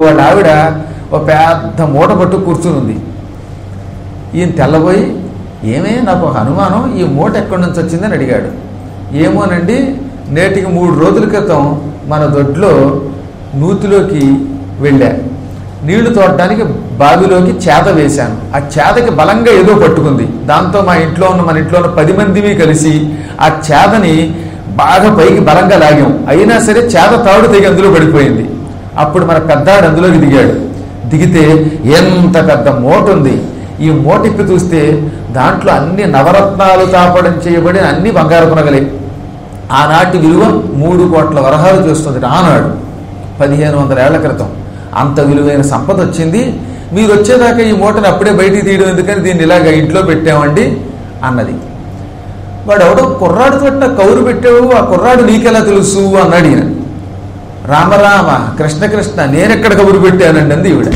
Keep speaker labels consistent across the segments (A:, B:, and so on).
A: వాళ్ళ ఆవిడ ఒక పెద్ద మూట పట్టు కూర్చుని ఉంది ఈయన తెల్లబోయి ఏమే నాకు ఒక అనుమానం ఈ మూట ఎక్కడి నుంచి వచ్చిందని అడిగాడు ఏమోనండి నేటికి మూడు రోజుల క్రితం మన దొడ్లో నూతిలోకి వెళ్ళా నీళ్లు తోడడానికి బావిలోకి చేద వేశాను ఆ చేదకి బలంగా ఏదో పట్టుకుంది దాంతో మా ఇంట్లో ఉన్న మన ఇంట్లో ఉన్న పది మందివి కలిసి ఆ చేదని బాగా పైకి బలంగా లాగాం అయినా సరే చేద తాడు తెగి అందులో పడిపోయింది అప్పుడు మన పెద్దాడు అందులోకి దిగాడు దిగితే ఎంత పెద్ద మూట ఉంది ఈ మూట ఇప్పి చూస్తే దాంట్లో అన్ని నవరత్నాలు తాపడం చేయబడి అన్ని బంగారపు నగలే ఆనాటి విలువ మూడు కోట్ల వరహాలు చేస్తుంది ఆనాడు పదిహేను వందల ఏళ్ల క్రితం అంత విలువైన సంపద వచ్చింది మీరు వచ్చేదాకా ఈ మూటను అప్పుడే బయటికి తీయడం ఎందుకని దీన్ని ఇలాగ ఇంట్లో పెట్టామండి అన్నది వాడు ఎవడో కుర్రాడు తోట కౌరు పెట్టావు ఆ కుర్రాడు నీకెలా తెలుసు అన్నాడు ఈయన రామరామ కృష్ణ కృష్ణ నేనెక్కడ కబురు పెట్టానండి అంది ఈవిడ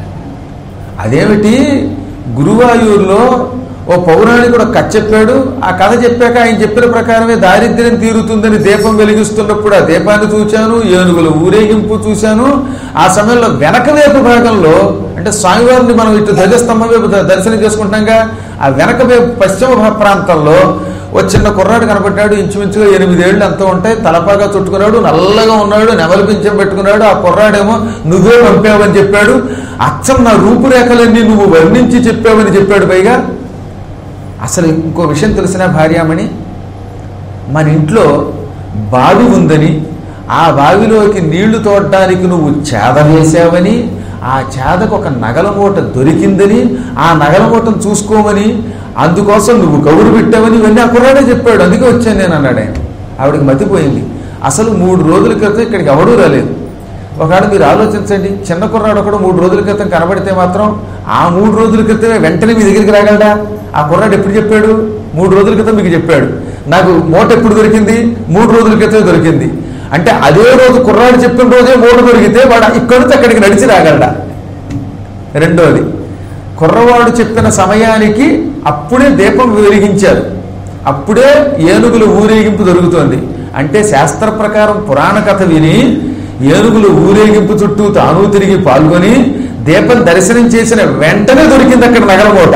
A: అదేమిటి గురువాయూరులో ఓ పౌరాణికుడు ఒక కథ చెప్పాడు ఆ కథ చెప్పాక ఆయన చెప్పిన ప్రకారమే దారిద్ర్యం తీరుతుందని దీపం వెలిగిస్తున్నప్పుడు ఆ దీపాన్ని చూశాను ఏనుగుల ఊరేగింపు చూశాను ఆ సమయంలో వెనక వైపు భాగంలో అంటే స్వామివారిని మనం ఇటు ధ్వజస్తంభం వైపు ద- దర్శనం చేసుకుంటాంగా ఆ వెనక వైపు పశ్చిమ భా- ప్రాంతంలో ఓ చిన్న కుర్రాడు కనపడ్డాడు ఇంచుమించుగా ఎనిమిదేళ్ళు ఎంతో ఉంటాయి తలపాగా చుట్టుకున్నాడు నల్లగా ఉన్నాడు నెమలి పింఛం పెట్టుకున్నాడు ఆ కుర్రాడేమో నువ్వే పంపావని చెప్పాడు అచ్చం నా రూపురేఖలన్నీ నువ్వు వర్ణించి చెప్పావని చెప్పాడు పైగా అసలు ఇంకో విషయం తెలిసిన భార్యామణి మన ఇంట్లో బావి ఉందని ఆ బావిలోకి నీళ్లు తోడడానికి నువ్వు చేద వేసావని ఆ చేదకు ఒక నగల మూట దొరికిందని ఆ నగల మూటను చూసుకోమని అందుకోసం నువ్వు కబురు పెట్టావని ఇవన్నీ ఆ కుర్రాడే చెప్పాడు అందుకే వచ్చాను నేను అన్నాడు ఆయన ఆవిడకి మతిపోయింది అసలు మూడు రోజుల క్రితం ఇక్కడికి ఎవడూ రాలేదు ఒకవేళ మీరు ఆలోచించండి చిన్న కుర్రాడు ఒకడు మూడు రోజుల క్రితం కనబడితే మాత్రం ఆ మూడు రోజుల క్రితమే వెంటనే మీ దగ్గరికి రాగలడా ఆ కుర్రాడు ఎప్పుడు చెప్పాడు మూడు రోజుల క్రితం మీకు చెప్పాడు నాకు మూట ఎప్పుడు దొరికింది మూడు రోజుల క్రితం దొరికింది అంటే అదే రోజు కుర్రాడు చెప్పిన రోజే మూట దొరికితే వాడు ఇక్కడి నుంచి అక్కడికి నడిచి రాగలడా రెండోది కుర్రవాడు చెప్పిన సమయానికి అప్పుడే దీపం వెలిగించారు అప్పుడే ఏనుగుల ఊరేగింపు జరుగుతోంది అంటే శాస్త్ర ప్రకారం పురాణ కథ విని ఏనుగుల ఊరేగింపు చుట్టూ తాను తిరిగి పాల్గొని దీపం దర్శనం చేసిన వెంటనే దొరికింది అక్కడ నగరమూట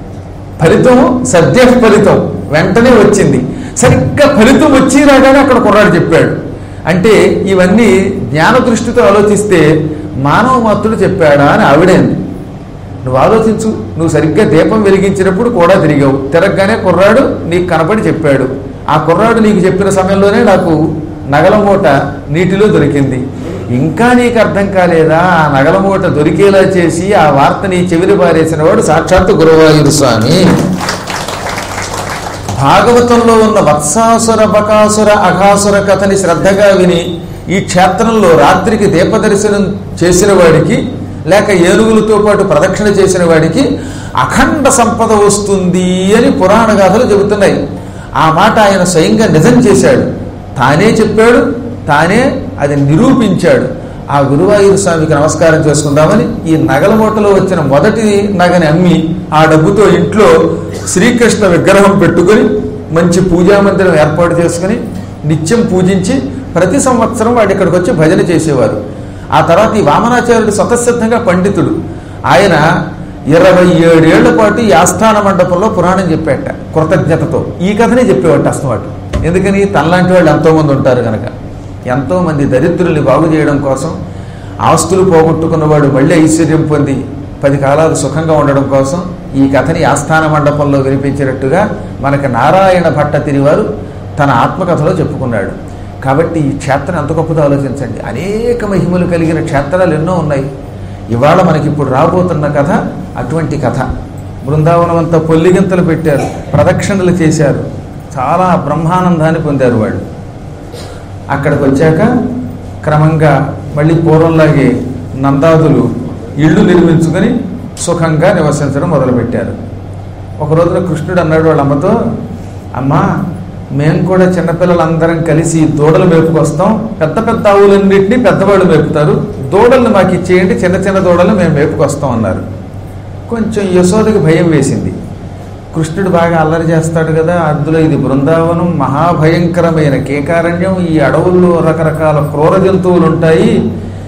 A: ఫలితం సద్య ఫలితం వెంటనే వచ్చింది సరిగ్గా ఫలితం వచ్చి రాగానే అక్కడ కుర్రాడు చెప్పాడు అంటే ఇవన్నీ జ్ఞాన దృష్టితో ఆలోచిస్తే మానవ మాత్రుడు చెప్పాడా అని ఆవిడేంది నువ్వు ఆలోచించు నువ్వు సరిగ్గా దీపం వెలిగించినప్పుడు కూడా తిరిగావు తిరగగానే కుర్రాడు నీకు కనపడి చెప్పాడు ఆ కుర్రాడు నీకు చెప్పిన సమయంలోనే నాకు నగల మూట నీటిలో దొరికింది ఇంకా నీకు అర్థం కాలేదా ఆ నగల మూట దొరికేలా చేసి ఆ వార్త నీ చెవిని పారేసిన వాడు సాక్షాత్తు గురువాయూరు స్వామి భాగవతంలో ఉన్న వత్సాసుర బకాసుర అఘాసుర కథని శ్రద్ధగా విని ఈ క్షేత్రంలో రాత్రికి దీపదర్శనం చేసిన వాడికి లేక ఏనుగులతో పాటు ప్రదక్షిణ చేసిన వాడికి అఖండ సంపద వస్తుంది అని పురాణ గాథలు చెబుతున్నాయి ఆ మాట ఆయన స్వయంగా నిజం చేశాడు తానే చెప్పాడు తానే అది నిరూపించాడు ఆ గురువాయూరు స్వామికి నమస్కారం చేసుకుందామని ఈ నగల మూటలో వచ్చిన మొదటి నగని అమ్మి ఆ డబ్బుతో ఇంట్లో శ్రీకృష్ణ విగ్రహం పెట్టుకొని మంచి పూజా మందిరం ఏర్పాటు చేసుకుని నిత్యం పూజించి ప్రతి సంవత్సరం వాడు ఇక్కడికి వచ్చి భజన చేసేవారు ఆ తర్వాత ఈ వామనాచార్యుడు స్వతసిద్ధంగా పండితుడు ఆయన ఇరవై ఏడేళ్ల పాటు ఈ ఆస్థాన మండపంలో పురాణం చెప్పేట కృతజ్ఞతతో ఈ కథనే చెప్పేవాట అస్తమాటు ఎందుకని తనలాంటి వాళ్ళు ఎంతోమంది ఉంటారు కనుక ఎంతోమంది దరిద్రుల్ని బాగు చేయడం కోసం ఆస్తులు పోగొట్టుకున్నవాడు మళ్ళీ ఐశ్వర్యం పొంది పది కాలాలు సుఖంగా ఉండడం కోసం ఈ కథని ఆస్థాన మండపంలో వినిపించినట్టుగా మనకి నారాయణ భట్ట తిరివారు తన ఆత్మకథలో చెప్పుకున్నాడు కాబట్టి ఈ క్షేత్రం ఎంత గొప్పదో ఆలోచించండి అనేక మహిమలు కలిగిన క్షేత్రాలు ఎన్నో ఉన్నాయి ఇవాళ మనకి ఇప్పుడు రాబోతున్న కథ అటువంటి కథ బృందావనం అంతా పొల్లిగింతలు పెట్టారు ప్రదక్షిణలు చేశారు చాలా బ్రహ్మానందాన్ని పొందారు వాళ్ళు అక్కడికి వచ్చాక క్రమంగా మళ్ళీ పూర్వంలాగే నందాదులు ఇళ్ళు నిర్మించుకొని సుఖంగా నివసించడం మొదలుపెట్టారు ఒక రోజున కృష్ణుడు అన్నాడు వాళ్ళ అమ్మతో అమ్మా మేము కూడా చిన్నపిల్లలందరం కలిసి దూడలు మేపుకొస్తాం పెద్ద పెద్ద ఆవులన్నింటినీ పెద్దవాళ్ళు మేపుతారు దూడల్ని మాకు ఇచ్చేయండి చిన్న చిన్న దూడలు మేము మేపుకొస్తాం అన్నారు కొంచెం యశోదకి భయం వేసింది కృష్ణుడు బాగా అల్లరి చేస్తాడు కదా అందులో ఇది బృందావనం మహాభయంకరమైన కేకారణ్యం ఈ అడవుల్లో రకరకాల క్రూర జంతువులు ఉంటాయి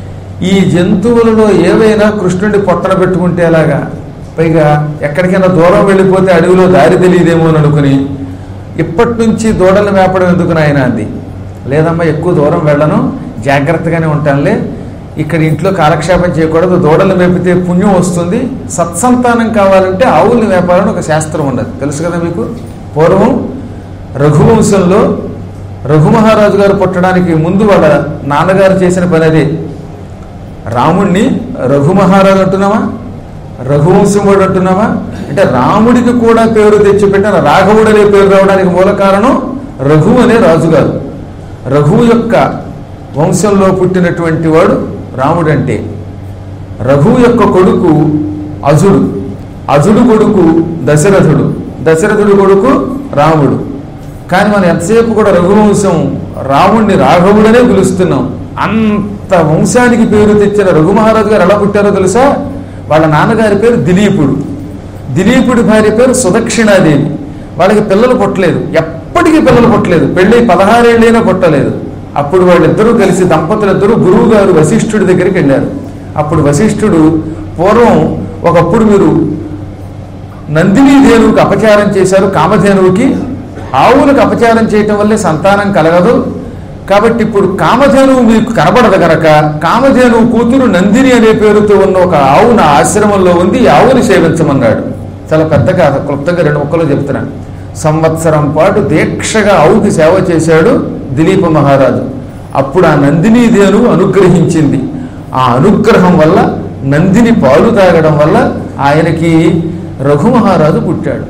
A: ఈ జంతువులలో ఏవైనా కృష్ణుడి పొట్టన పెట్టుకుంటే ఎలాగా పైగా ఎక్కడికైనా దూరం వెళ్ళిపోతే అడవిలో దారి తెలియదేమో అని అనుకుని ఇప్పటి నుంచి దూడలు మేపడం ఎందుకు నాయన అంది లేదమ్మా ఎక్కువ దూరం వెళ్ళను జాగ్రత్తగానే ఉంటానులే ఇక్కడ ఇంట్లో కాలక్షేపం చేయకూడదు దూడలు మేపితే పుణ్యం వస్తుంది సత్సంతానం కావాలంటే ఆవుల్ని మేపాలని ఒక శాస్త్రం ఉన్నది తెలుసు కదా మీకు పూర్వం రఘువంశంలో రఘుమహారాజు గారు పుట్టడానికి ముందు వాళ్ళ నాన్నగారు చేసిన పని అదే రాముణ్ణి రఘుమహారాజు అంటున్నావా రఘువంశముడు అంటున్నావా అంటే రాముడికి కూడా పేరు తెచ్చిపెట్టిన రాఘవుడు అనే పేరు రావడానికి మూల కారణం రఘు అనే రాజుగారు రఘువు యొక్క వంశంలో పుట్టినటువంటి వాడు రాముడు అంటే రఘువు యొక్క కొడుకు అజుడు అజుడు కొడుకు దశరథుడు దశరథుడు కొడుకు రాముడు కానీ మనం ఎంతసేపు కూడా రఘువంశం రాముణ్ణి రాఘవుడనే పిలుస్తున్నాం అంత వంశానికి పేరు తెచ్చిన రఘుమహారాజు గారు ఎలా పుట్టారో తెలుసా వాళ్ళ నాన్నగారి పేరు దిలీపుడు దిలీపుడి భార్య పేరు సుదక్షిణాదేవి వాళ్ళకి పిల్లలు పుట్టలేదు ఎప్పటికీ పిల్లలు పుట్టలేదు పెళ్ళి పదహారేళ్ళైనా పుట్టలేదు అప్పుడు వాళ్ళిద్దరూ కలిసి దంపతులిద్దరూ గురువు గారు వశిష్ఠుడి దగ్గరికి వెళ్ళారు అప్పుడు వశిష్ఠుడు పూర్వం ఒకప్పుడు మీరు నందిని ధేనువుకి అపచారం చేశారు కామధేనువుకి ఆవులకు అపచారం చేయటం వల్లే సంతానం కలగదు కాబట్టి ఇప్పుడు కామధేనువు మీకు కనబడదు గనక కామధేనువు కూతురు నందిని అనే పేరుతో ఉన్న ఒక ఆవు నా ఆశ్రమంలో ఉంది ఈ ఆవుని సేవించమన్నాడు చాలా పెద్ద కథ క్లుప్తంగా రెండు ముక్కలు చెప్తున్నాను సంవత్సరం పాటు దీక్షగా ఆవుకి సేవ చేశాడు దిలీప మహారాజు అప్పుడు ఆ నందిని దేనువు అనుగ్రహించింది ఆ అనుగ్రహం వల్ల నందిని పాలు తాగడం వల్ల ఆయనకి రఘుమహారాజు పుట్టాడు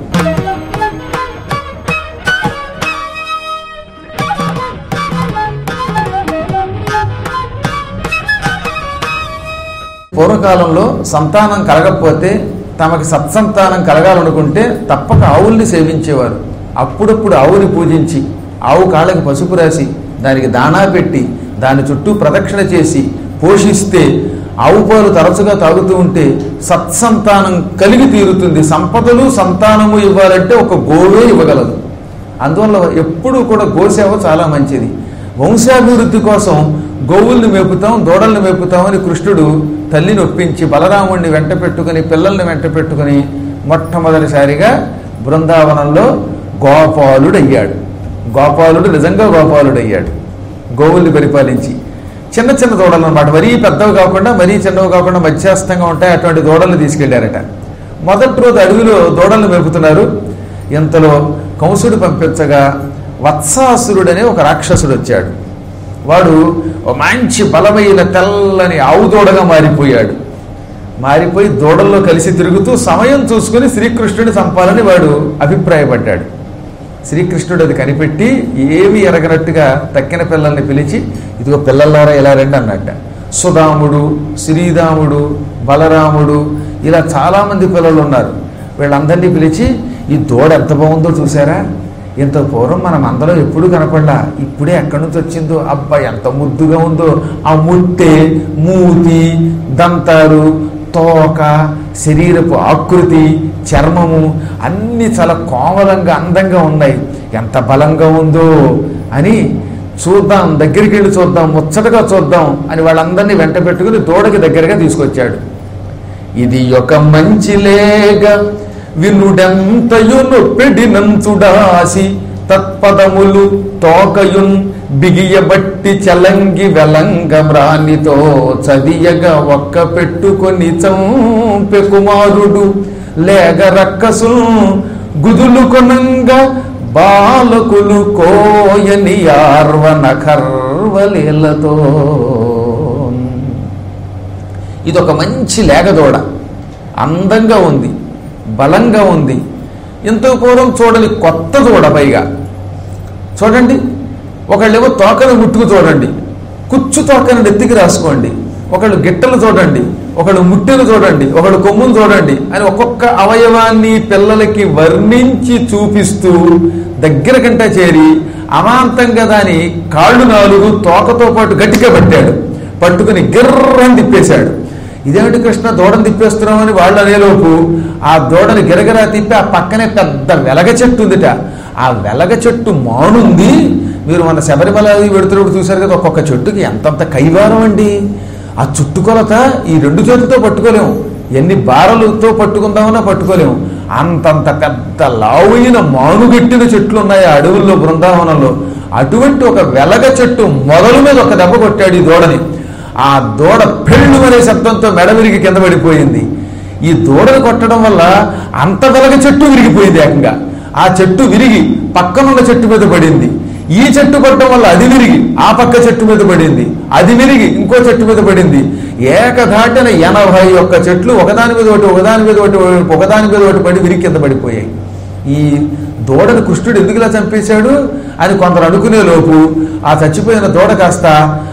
A: పూర్వకాలంలో సంతానం కలగకపోతే తమకి సత్సంతానం కలగాలనుకుంటే తప్పక ఆవుల్ని సేవించేవారు అప్పుడప్పుడు ఆవుని పూజించి ఆవు కాళ్ళకి పసుపు రాసి దానికి దాణా పెట్టి దాని చుట్టూ ప్రదక్షిణ చేసి పోషిస్తే ఆవు పాలు తరచుగా తాగుతూ ఉంటే సత్సంతానం కలిగి తీరుతుంది సంపదలు సంతానము ఇవ్వాలంటే ఒక గోవే ఇవ్వగలదు అందువల్ల ఎప్పుడూ కూడా గోసేవ చాలా మంచిది వంశాభివృద్ధి కోసం గోవుల్ని మేపుతాం దూడల్ని మేపుతామని కృష్ణుడు తల్లిని ఒప్పించి బలరాముడిని వెంట పెట్టుకుని పిల్లల్ని వెంట పెట్టుకుని మొట్టమొదటిసారిగా బృందావనంలో గోపాలుడయ్యాడు గోపాలుడు నిజంగా గోపాలుడయ్యాడు గోవుల్ని పరిపాలించి చిన్న చిన్న దూడలు అనమాట మరీ పెద్దవి కాకుండా మరీ చిన్నవి కాకుండా మధ్యస్థంగా ఉంటాయి అటువంటి దూడల్ని తీసుకెళ్లారట మొదటి రోజు అడవిలో దూడల్ని మేపుతున్నారు ఇంతలో కంసుడు పంపించగా వత్సాసురుడనే ఒక రాక్షసుడు వచ్చాడు వాడు ఒక మంచి బలమైన తెల్లని ఆవు దూడగా మారిపోయాడు మారిపోయి దూడల్లో కలిసి తిరుగుతూ సమయం చూసుకుని శ్రీకృష్ణుడిని చంపాలని వాడు అభిప్రాయపడ్డాడు శ్రీకృష్ణుడు అది కనిపెట్టి ఏమి ఎరగనట్టుగా తక్కిన పిల్లల్ని పిలిచి ఇదిగో పిల్లలారా ఇలా రండి అన్నట్ట సుధాముడు శ్రీరాముడు బలరాముడు ఇలా చాలామంది పిల్లలు ఉన్నారు వీళ్ళందరినీ పిలిచి ఈ దూడ ఎంత బాగుందో చూసారా ఇంత పూర్వం మనం అందరం ఎప్పుడు కనపడలా ఇప్పుడే ఎక్కడి నుంచి వచ్చిందో అబ్బా ఎంత ముద్దుగా ఉందో ఆ ముట్టె మూతి దంతాలు తోక శరీరపు ఆకృతి చర్మము అన్నీ చాలా కోమలంగా అందంగా ఉన్నాయి ఎంత బలంగా ఉందో అని చూద్దాం దగ్గరికి వెళ్ళి చూద్దాం ముచ్చటగా చూద్దాం అని వాళ్ళందరినీ వెంట పెట్టుకుని దూడకి దగ్గరగా తీసుకొచ్చాడు ఇది ఒక మంచి లేగ వినుడెంతయు నొప్పెడినంచుడాసి తత్పదములు తోకయున్ బిగియబట్టి చలంగి వెలంగ మ్రానితో చదియగ ఒక్క పెట్టుకొని చంపె కుమారుడు లేగ రక్కసు గుదులు కొనంగా బాలకులు కోయని ఆర్వన కర్వలీలతో ఇది ఒక మంచి లేగదోడ అందంగా ఉంది బలంగా ఉంది ఇంతకు పూర్వం చూడని కొత్త దూడ పైగా చూడండి ఒకళ్ళేమో తోకను ముట్టుకు చూడండి కుచ్చు తోకను నెత్తికి రాసుకోండి ఒకళ్ళు గిట్టలు చూడండి ఒకళ్ళు ముట్టెలు చూడండి ఒకళ్ళు కొమ్మును చూడండి అని ఒక్కొక్క అవయవాన్ని పిల్లలకి వర్ణించి చూపిస్తూ దగ్గర కంట చేరి అమాంతంగా దాని కాళ్ళు నాలుగు తోకతో పాటు గట్టిగా పట్టాడు పట్టుకుని గిర్రని తిప్పేశాడు ఇదేమిటి కృష్ణ దూడను తిప్పేస్తున్నామని వాళ్ళు అనేలోపు ఆ దూడని గిరగిరా తిప్పి ఆ పక్కనే పెద్ద వెలగ చెట్టు ఉందిట ఆ వెలగ చెట్టు మానుంది మీరు మన శబరిమల అది పెడుతున్నప్పుడు చూశారు కదా ఒక్కొక్క చెట్టుకి ఎంతంత కైవారం అండి ఆ చుట్టుకొలత ఈ రెండు చేతులతో పట్టుకోలేము ఎన్ని బారలతో పట్టుకుందామన్నా పట్టుకోలేము అంతంత పెద్ద లావైన మానుగట్టిన చెట్లు ఉన్నాయి ఆ అడవుల్లో బృందావనంలో అటువంటి ఒక వెలగ చెట్టు మొదలు మీద ఒక దెబ్బ కొట్టాడు ఈ దూడని ఆ దూడ పెళ్ళు అనే శబ్దంతో మెడ విరిగి కింద పడిపోయింది ఈ దూడను కొట్టడం వల్ల అంత వెలగ చెట్టు విరిగిపోయింది ఏకంగా ఆ చెట్టు విరిగి పక్కనున్న చెట్టు మీద పడింది ఈ చెట్టు కొట్టడం వల్ల అది విరిగి ఆ పక్క చెట్టు మీద పడింది అది విరిగి ఇంకో చెట్టు మీద పడింది ఏకధాటిన ఎనభై ఒక్క చెట్లు ఒకదాని మీద ఒకటి ఒకదాని మీద ఒకటి ఒకదాని మీద ఒకటి పడి విరిగి కింద పడిపోయాయి ఈ దూడను కృష్ణుడు ఎందుకు ఇలా చంపేశాడు అని కొందరు అనుకునే లోపు ఆ చచ్చిపోయిన దూడ కాస్త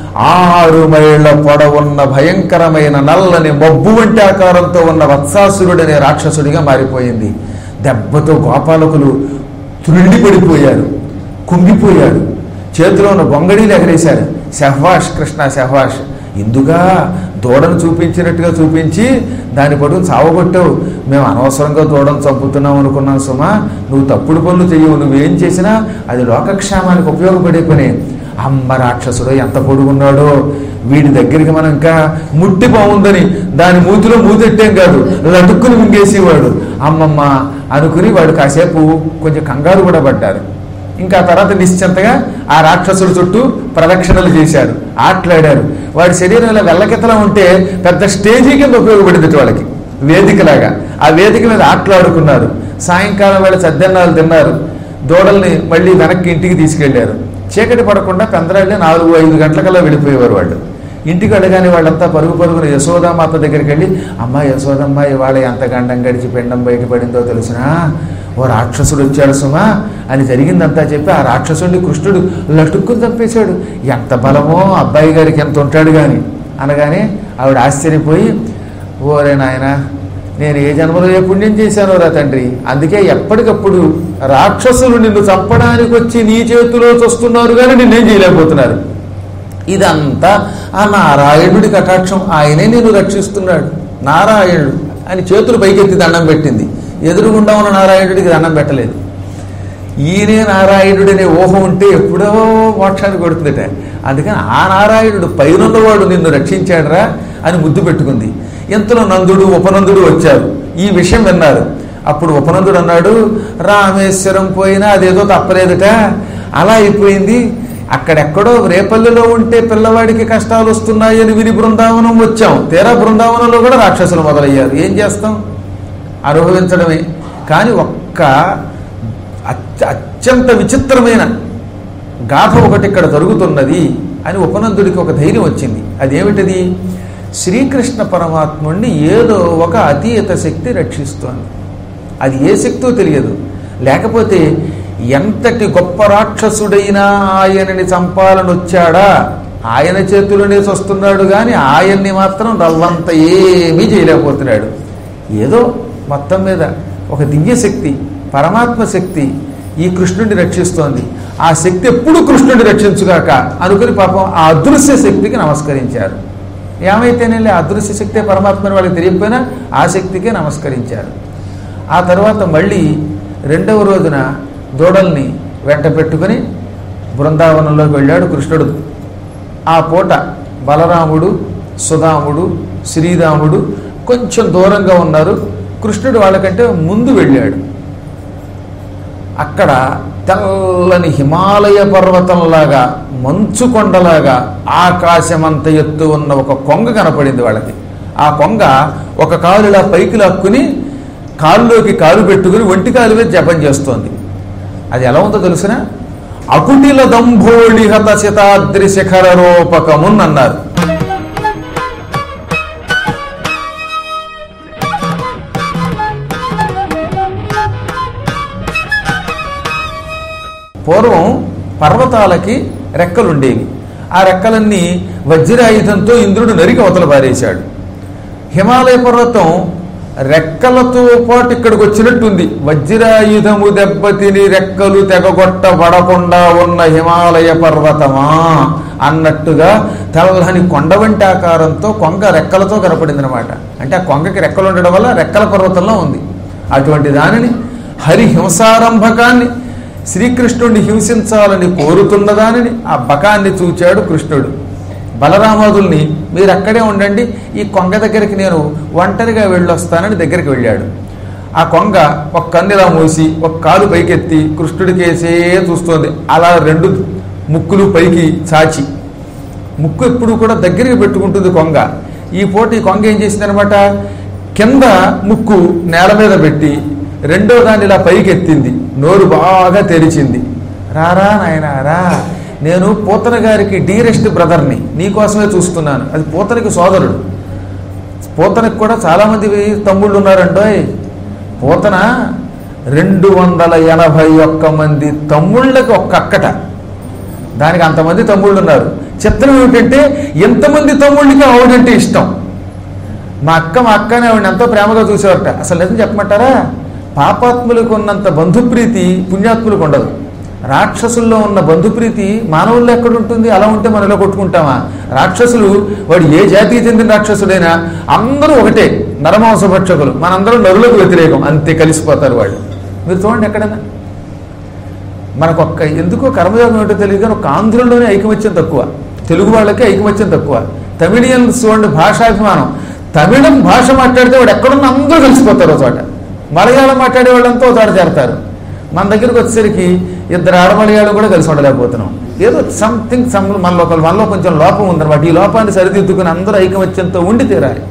A: ఆరు మైళ్ళ పొడవున్న భయంకరమైన నల్లని మబ్బు వంటి ఆకారంతో ఉన్న వత్సాసురుడనే రాక్షసుడిగా మారిపోయింది దెబ్బతో గోపాలకులు త్రుళ్ళి పడిపోయారు కుంగిపోయాడు చేతిలో ఉన్న గొంగడీలు ఎగరేశారు శహ్వాష్ కృష్ణ శహ్వాష్ ఇందుగా దూడను చూపించినట్టుగా చూపించి దాని పట్టుకుని చావగొట్టావు మేము అనవసరంగా దూడను చంపుతున్నాం అనుకున్నాం సుమా నువ్వు తప్పుడు పనులు చెయ్యవు నువ్వేం చేసినా అది లోకక్షేమానికి ఉపయోగపడే పని అమ్మ రాక్షసుడు ఎంత పొడుగున్నాడో వీడి దగ్గరికి మనం ఇంకా ముట్టి బాగుందని దాని మూతిలో మూతెట్టాం కాదు లటుక్కుని మింగేసేవాడు అమ్మమ్మ అనుకుని వాడు కాసేపు కొంచెం కంగారు కూడా పడ్డారు ఇంకా తర్వాత నిశ్చింతగా ఆ రాక్షసుడు చుట్టూ ప్రదక్షిణలు చేశారు ఆటలాడారు వాడి శరీరంలో వెల్లకితలా ఉంటే పెద్ద స్టేజీ కింద ఉపయోగపడింది వాళ్ళకి వేదికలాగా ఆ వేదిక మీద ఆటలాడుకున్నారు సాయంకాలం వేళ సద్దెన్నాలు తిన్నారు దూడల్ని మళ్ళీ వెనక్కి ఇంటికి తీసుకెళ్లారు చీకటి పడకుండా పెందరాళ్ళే నాలుగు ఐదు గంటలకల్లా వెళ్ళిపోయేవారు వాళ్ళు ఇంటికి అడగానే వాళ్ళంతా పరుగు పరుగున యశోదామాత దగ్గరికి వెళ్ళి అమ్మ యశోదమ్మ ఇవాళ ఎంత గండం గడిచి పిండం బయటపడిందో తెలిసినా ఓ రాక్షసుడు వచ్చాడు సుమా అని జరిగిందంతా చెప్పి ఆ రాక్షసుడిని కృష్ణుడు లటుక్కుని చంపేశాడు ఎంత బలమో అబ్బాయి గారికి ఎంత ఉంటాడు కానీ అనగానే ఆవిడ ఆశ్చర్యపోయి ఓరే నాయనా నేను ఏ జన్మలో ఏ పుణ్యం చేశానో రా తండ్రి అందుకే ఎప్పటికప్పుడు రాక్షసులు నిన్ను చంపడానికి వచ్చి నీ చేతిలో చూస్తున్నారు కానీ నిన్నేం చేయలేకపోతున్నారు ఇదంతా ఆ నారాయణుడి కటాక్షం ఆయనే నేను రక్షిస్తున్నాడు నారాయణుడు అని చేతులు పైకెత్తి దండం పెట్టింది ఎదురుగుండా ఉన్న నారాయణుడికి దండం పెట్టలేదు ఈయనే నారాయణుడు అనే ఊహ ఉంటే ఎప్పుడో మోక్షానికి కొడుతుందట అందుకని ఆ నారాయణుడు పైనున్నవాడు నిన్ను రక్షించాడరా అని ముద్దు పెట్టుకుంది ఇంతలో నందుడు ఉపనందుడు వచ్చారు ఈ విషయం విన్నారు అప్పుడు ఉపనందుడు అన్నాడు రామేశ్వరం పోయినా అదేదో తప్పలేదట అలా అయిపోయింది అక్కడెక్కడో రేపల్లిలో ఉంటే పిల్లవాడికి కష్టాలు వస్తున్నాయని విని బృందావనం వచ్చాం తీరా బృందావనంలో కూడా రాక్షసులు మొదలయ్యారు ఏం చేస్తాం అనుభవించడమే కానీ ఒక్క అత్య అత్యంత విచిత్రమైన గాథ ఒకటి ఇక్కడ జరుగుతున్నది అని ఉపనందుడికి ఒక ధైర్యం వచ్చింది అదేమిటిది శ్రీకృష్ణ పరమాత్ముడిని ఏదో ఒక అతీత శక్తి రక్షిస్తోంది అది ఏ శక్తో తెలియదు లేకపోతే ఎంతటి గొప్ప రాక్షసుడైనా ఆయనని చంపాలని వచ్చాడా ఆయన చేతిలోనే వస్తున్నాడు కానీ ఆయన్ని మాత్రం రవ్వంత ఏమీ చేయలేకపోతున్నాడు ఏదో మొత్తం మీద ఒక దివ్య శక్తి పరమాత్మ శక్తి ఈ కృష్ణుడిని రక్షిస్తోంది ఆ శక్తి ఎప్పుడు కృష్ణుడిని రక్షించుగాక అనుకుని పాపం ఆ అదృశ్య శక్తికి నమస్కరించారు ఏమైతేనే ఆ అదృశ్య శక్తి పరమాత్మని వాళ్ళకి తెలియకపోయినా ఆ శక్తికే నమస్కరించారు ఆ తర్వాత మళ్ళీ రెండవ రోజున దూడల్ని వెంట పెట్టుకుని బృందావనంలోకి వెళ్ళాడు కృష్ణుడు ఆ పూట బలరాముడు సుధాముడు శ్రీరాముడు కొంచెం దూరంగా ఉన్నారు కృష్ణుడు వాళ్ళకంటే ముందు వెళ్ళాడు అక్కడ తెల్లని హిమాలయ పర్వతంలాగా మంచు కొండలాగా ఆకాశమంత ఎత్తు ఉన్న ఒక కొంగ కనపడింది వాళ్ళకి ఆ కొంగ ఒక కాలు ఇలా పైకి లాక్కుని కాలులోకి కాలు పెట్టుకుని ఒంటి కాలు మీద జపం చేస్తోంది అది ఎలా ఉందో తెలుసిన అకుటిల దంభోళి హత శతాద్రి శిఖర రూపకమున్ అన్నారు పూర్వం పర్వతాలకి రెక్కలుండేవి ఆ రెక్కలన్నీ వజ్రాయుధంతో ఇంద్రుడు నరికి అవతల పారేశాడు హిమాలయ పర్వతం రెక్కలతో పాటు ఇక్కడికి వచ్చినట్టుంది వజ్రాయుధము దెబ్బతిని రెక్కలు తెగగొట్టబడకుండా ఉన్న హిమాలయ పర్వతమా అన్నట్టుగా తెల్లని కొండ వంటి ఆకారంతో కొంగ రెక్కలతో కనపడింది అనమాట అంటే ఆ కొంగకి రెక్కలు ఉండడం వల్ల రెక్కల పర్వతంలో ఉంది అటువంటి దానిని హరి హింసారంభకాన్ని శ్రీకృష్ణుడిని హింసించాలని కోరుతున్న దానిని ఆ బకాన్ని చూచాడు కృష్ణుడు బలరామాదుల్ని మీరు అక్కడే ఉండండి ఈ కొంగ దగ్గరికి నేను ఒంటరిగా వెళ్ళొస్తానని దగ్గరికి వెళ్ళాడు ఆ కొంగ ఒక కన్నులా మూసి ఒక కాలు పైకెత్తి కృష్ణుడికేసే చూస్తోంది అలా రెండు ముక్కులు పైకి చాచి ముక్కు ఎప్పుడు కూడా దగ్గరికి పెట్టుకుంటుంది కొంగ ఈ పూట ఈ కొంగ ఏం చేసిందనమాట కింద ముక్కు నేల మీద పెట్టి రెండో దాన్ని ఇలా పైకి ఎత్తింది నోరు బాగా తెరిచింది రారా నాయనా రా నేను పోతన గారికి డీరెస్ట్ బ్రదర్ని నీకోసమే చూస్తున్నాను అది పోతనకి సోదరుడు పోతనకి కూడా చాలామంది తమ్ముళ్ళు ఉన్నారంటోయ్ పోతన రెండు వందల ఎనభై ఒక్క మంది తమ్ముళ్ళకి ఒక్క అక్కట దానికి అంతమంది తమ్ముళ్ళు ఉన్నారు చిత్రం ఏమిటంటే ఎంతమంది తమ్ముళ్ళకి ఆవిడంటే ఇష్టం మా అక్క మా అక్కని ఆవిడ ఎంతో ప్రేమగా చూసేవారట అసలు నిజం చెప్పమంటారా పాపాత్ములకు ఉన్నంత బంధుప్రీతి పుణ్యాత్ములకు ఉండదు రాక్షసుల్లో ఉన్న బంధుప్రీతి మానవుల్లో ఎక్కడ ఉంటుంది అలా ఉంటే మనలో కొట్టుకుంటామా రాక్షసులు వాడు ఏ జాతికి చెందిన రాక్షసుడైనా అందరూ ఒకటే నరమాంస భక్షకులు మనందరం నరులకు వ్యతిరేకం అంతే కలిసిపోతారు వాళ్ళు మీరు చూడండి ఎక్కడైనా మనకు ఒక్క ఎందుకో కర్మయోగం ఏంటో తెలియదు కానీ ఒక ఆంధ్రుల్లోనే ఐకమత్యం తక్కువ తెలుగు వాళ్ళకి ఐకమత్యం తక్కువ తమిళియన్స్ చూడండి భాషాభిమానం తమిళం భాష మాట్లాడితే వాడు ఎక్కడున్న అందరూ కలిసిపోతారు ఒక చోట మలయాళం మాట్లాడే వాళ్ళంతా ఒక చోట చేరతారు మన దగ్గరికి వచ్చేసరికి ఇద్దరు ఆడమలయాళం కూడా కలిసి ఉండలేకపోతున్నాం ఏదో సంథింగ్ సమ్ మనలో ఒక మనలో కొంచెం లోపం ఉందన్నమాట ఈ లోపాన్ని సరిదిద్దుకుని అందరూ ఐకమత్యంతో ఉండి తీరాలి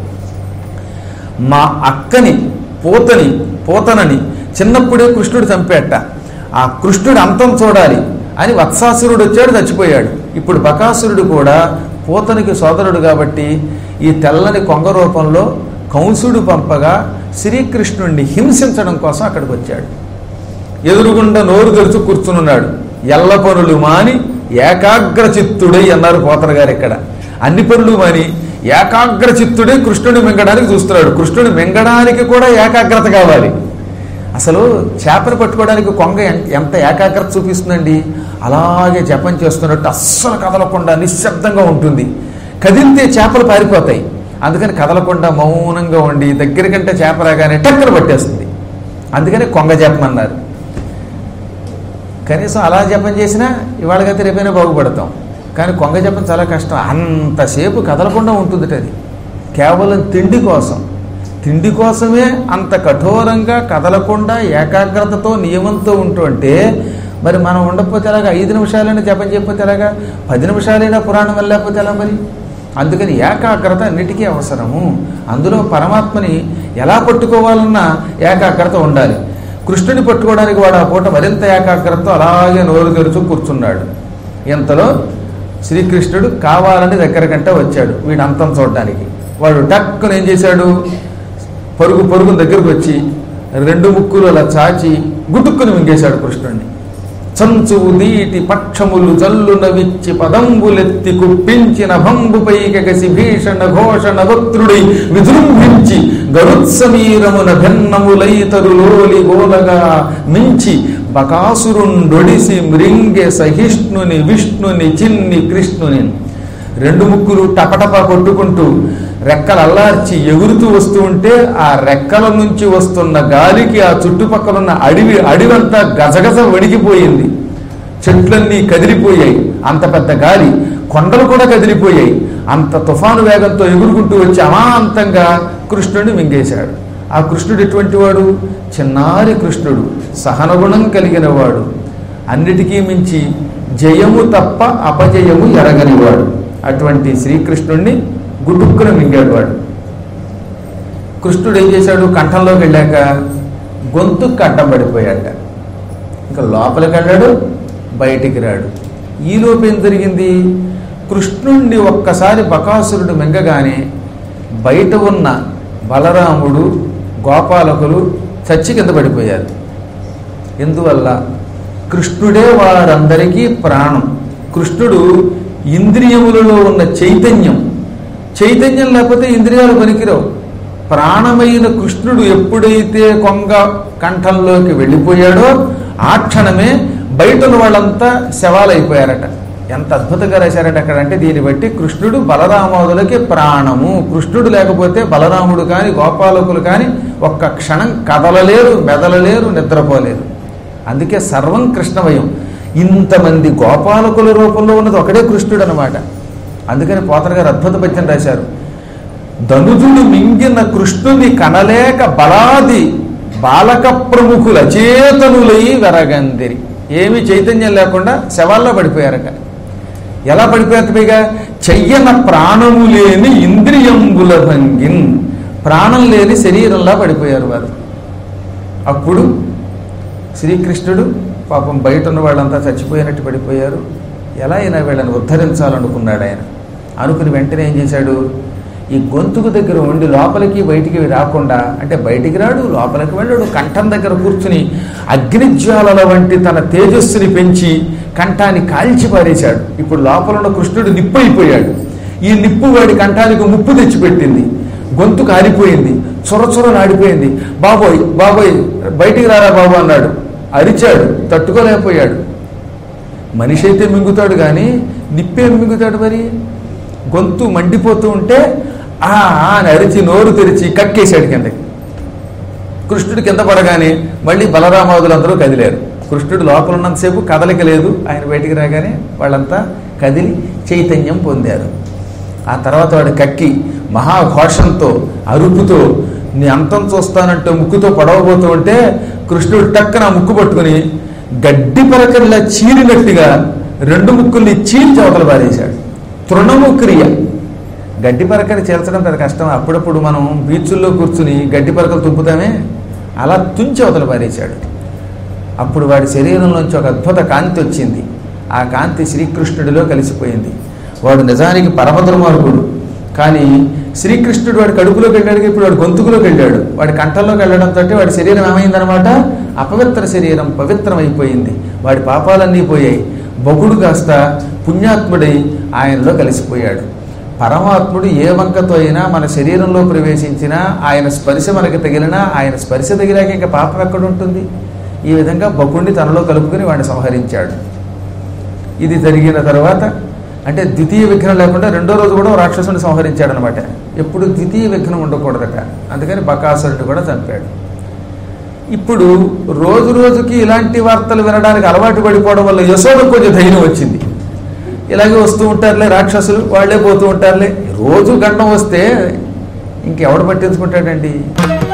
A: మా అక్కని పోతని పోతనని చిన్నప్పుడే కృష్ణుడు చంపేట ఆ కృష్ణుడు అంతం చూడాలి అని వత్సాసురుడు వచ్చాడు చచ్చిపోయాడు ఇప్పుడు బకాసురుడు కూడా పోతనికి సోదరుడు కాబట్టి ఈ తెల్లని కొంగ రూపంలో కంసుడు పంపగా శ్రీకృష్ణుణ్ణి హింసించడం కోసం అక్కడికి వచ్చాడు ఎదురుగుండా నోరు తెరుచు కూర్చునున్నాడు ఎల్ల పనులు మాని ఏకాగ్ర చిత్తుడై అన్నారు పోతన గారు ఇక్కడ అన్ని పనులు మాని ఏకాగ్ర చిత్తుడే కృష్ణుని మింగడానికి చూస్తున్నాడు కృష్ణుని మింగడానికి కూడా ఏకాగ్రత కావాలి అసలు చేపను పట్టుకోవడానికి కొంగ ఎం- ఎంత ఏకాగ్రత చూపిస్తుందండి అలాగే జపం చేస్తున్నట్టు అస్సలు కదలకుండా నిశ్శబ్దంగా ఉంటుంది కదిలితే చేపలు పారిపోతాయి అందుకని కదలకుండా మౌనంగా ఉండి దగ్గరికంటే చేప రాగానే టక్కన పట్టేస్తుంది అందుకని కొంగ జపమన్నారు కనీసం అలా జపం చేసినా ఇవాళకైతే రేపైనా బాగుపడతాం కానీ కొంగ జపం చాలా కష్టం అంతసేపు కదలకుండా ఉంటుంది అది కేవలం తిండి కోసం తిండి కోసమే అంత కఠోరంగా కదలకుండా ఏకాగ్రతతో నియమంతో ఉంటూ అంటే మరి మనం ఉండకపోతే ఎలాగా ఐదు నిమిషాలైనా జపం చేయకపోతే ఎలాగా పది నిమిషాలైనా పురాణం వెళ్ళకపోతే ఎలా మరి అందుకని ఏకాగ్రత అన్నిటికీ అవసరము అందులో పరమాత్మని ఎలా పట్టుకోవాలన్నా ఏకాగ్రత ఉండాలి కృష్ణుని పట్టుకోవడానికి వాడు ఆ పూట మరింత ఏకాగ్రతతో అలాగే నోరు తెరుచు కూర్చున్నాడు ఇంతలో శ్రీకృష్ణుడు కావాలని దగ్గరకంటే వచ్చాడు వీడు అంతం చూడడానికి వాడు డక్కున ఏం చేశాడు పరుగు పరుగు దగ్గరకు వచ్చి రెండు ముక్కులు అలా చాచి గుటుక్కుని మింగేశాడు కృష్ణుడిని చంచు నీటి పక్షములు జల్లున విచ్చి పదంబులెత్తి కుప్పించిన భంబుపైకసి భీషణ ఘోషణ వక్త్రుడై విజృంభించి గరుత్సమీరమున భిన్నములైతరులోలి గోలగా మించి బకాసురుండొడిసి మృంగె సహిష్ణుని విష్ణుని చిన్ని కృష్ణుని రెండు ముక్కులు టపటపా కొట్టుకుంటూ రెక్కలు అల్లార్చి ఎగురుతూ వస్తూ ఉంటే ఆ రెక్కల నుంచి వస్తున్న గాలికి ఆ చుట్టుపక్కలున్న అడవి అడవంతా గజగజ వణికిపోయింది చెట్లన్నీ కదిలిపోయాయి అంత పెద్ద గాలి కొండలు కూడా కదిలిపోయాయి అంత తుఫాను వేగంతో ఎగురుకుంటూ వచ్చి అమాంతంగా కృష్ణుడిని మింగేశాడు ఆ కృష్ణుడు ఎటువంటి వాడు చిన్నారి కృష్ణుడు సహనగుణం కలిగిన వాడు అన్నిటికీ మించి జయము తప్ప అపజయము ఎరగనివాడు అటువంటి శ్రీకృష్ణుణ్ణి గుటుక్కున మింగాడు వాడు కృష్ణుడు ఏం చేశాడు కంఠంలోకి వెళ్ళాక గొంతుకు అడ్డం పడిపోయాట ఇంకా లోపలికి వెళ్ళాడు బయటికి రాడు ఈలోపు ఏం జరిగింది కృష్ణుణ్ణి ఒక్కసారి బకాసురుడు మింగగానే బయట ఉన్న బలరాముడు గోపాలకులు చచ్చి కింద పడిపోయారు ఎందువల్ల కృష్ణుడే వారందరికీ ప్రాణం కృష్ణుడు ఇంద్రియములలో ఉన్న చైతన్యం చైతన్యం లేకపోతే ఇంద్రియాలు పనికిరావు ప్రాణమైన కృష్ణుడు ఎప్పుడైతే కొంగ కంఠంలోకి వెళ్ళిపోయాడో ఆ క్షణమే బయట ఉన్న వాళ్ళంతా శవాలైపోయారట ఎంత అద్భుతంగా రాశారంటే అక్కడ అంటే దీన్ని బట్టి కృష్ణుడు బలరామాదులకి ప్రాణము కృష్ణుడు లేకపోతే బలరాముడు కానీ గోపాలకులు కానీ ఒక్క క్షణం కదలలేరు మెదలలేరు నిద్రపోలేరు అందుకే సర్వం కృష్ణమయం ఇంతమంది గోపాలకుల రూపంలో ఉన్నది ఒకడే కృష్ణుడు అనమాట అందుకని పోతన గారు అద్భుత పద్యం రాశారు ధనుజుడు మింగిన కృష్ణుని కనలేక బలాది బాలక ప్రముఖుల అచేతనులై వెరగందిరి ఏమీ చైతన్యం లేకుండా శవాల్లో పడిపోయారట ఎలా పడిపోయారు పైగా చెయ్యన ప్రాణము లేని ఇంద్రియంబుల భంగిన్ ప్రాణం లేని శరీరంలా పడిపోయారు వారు అప్పుడు శ్రీకృష్ణుడు పాపం బయట ఉన్న వాళ్ళంతా చచ్చిపోయినట్టు పడిపోయారు ఎలా అయినా వీళ్ళని ఉద్ధరించాలనుకున్నాడు ఆయన అనుకుని వెంటనే ఏం చేశాడు ఈ గొంతుకు దగ్గర ఉండి లోపలికి బయటికి రాకుండా అంటే బయటికి రాడు లోపలికి వెళ్ళాడు కంఠం దగ్గర కూర్చుని అగ్నిజ్వాలల వంటి తన తేజస్సుని పెంచి కంఠాన్ని కాల్చి పారేశాడు ఇప్పుడు లోపల ఉన్న కృష్ణుడు నిప్పు అయిపోయాడు ఈ నిప్పు వాడి కంఠానికి ముప్పు తెచ్చిపెట్టింది గొంతు కాలిపోయింది చొరచొరలాడిపోయింది బాబోయ్ బాబోయ్ బయటికి రారా బాబు అన్నాడు అరిచాడు తట్టుకోలేకపోయాడు మనిషి అయితే మింగుతాడు కానీ నిప్పేం మింగుతాడు మరి గొంతు మండిపోతూ ఉంటే ఆ ఆ అని అరిచి నోరు తెరిచి కక్కేశాడు కిందకి కృష్ణుడు కింద పడగానే మళ్ళీ బలరామాదులందరూ కదిలారు కృష్ణుడు లోపల ఉన్నంతసేపు కదలిక లేదు ఆయన బయటికి రాగానే వాళ్ళంతా కదిలి చైతన్యం పొందారు ఆ తర్వాత వాడు కక్కి మహాఘోషంతో అరుపుతో నీ అంతం చూస్తానంటూ ముక్కుతో పడవబోతూ ఉంటే కృష్ణుడు టక్కన ఆ ముక్కు పట్టుకుని గడ్డి పరకల్లా చీరినట్టుగా రెండు ముక్కుల్ని చీల్చి అవతల పారేశాడు తృణము క్రియ గడ్డి పరకని చేల్చడం పెద్ద కష్టం అప్పుడప్పుడు మనం బీచ్ల్లో కూర్చుని గడ్డి పరకలు తుంపుతామే అలా తుంచి అవతల పారేశాడు అప్పుడు వాడి శరీరంలోంచి ఒక అద్భుత కాంతి వచ్చింది ఆ కాంతి శ్రీకృష్ణుడిలో కలిసిపోయింది వాడు నిజానికి పరమ దుర్మార్గుడు కానీ శ్రీకృష్ణుడు వాడి కడుపులోకి వెళ్ళాడు ఇప్పుడు వాడి గొంతుకులోకి వెళ్ళాడు వాడి కంఠంలోకి వెళ్ళడంతో వాడి శరీరం ఏమైందనమాట అపవిత్ర శరీరం పవిత్రమైపోయింది వాడి పాపాలన్నీ పోయాయి బొగుడు కాస్త పుణ్యాత్ముడై ఆయనలో కలిసిపోయాడు పరమాత్ముడు ఏ వంకతో అయినా మన శరీరంలో ప్రవేశించినా ఆయన స్పర్శ మనకి తగిలినా ఆయన స్పర్శ తగిలాక ఇంకా పాపం ఎక్కడ ఉంటుంది ఈ విధంగా బకుణ్ణి తనలో కలుపుకొని వాడిని సంహరించాడు ఇది జరిగిన తర్వాత అంటే ద్వితీయ విఘ్నం లేకుండా రెండో రోజు కూడా ఓ రాక్షసుని సంహరించాడు అనమాట ఎప్పుడు ద్వితీయ విఘ్నం ఉండకూడదట అందుకని బకాసురుడిని కూడా చంపాడు ఇప్పుడు రోజు రోజుకి ఇలాంటి వార్తలు వినడానికి అలవాటు పడిపోవడం వల్ల యశోదకు కొంచెం ధైర్యం వచ్చింది ఇలాగే వస్తూ ఉంటారులే రాక్షసులు వాళ్ళే పోతూ ఉంటారులే రోజు గండం వస్తే ఇంకెవడు పట్టించుకుంటాడండి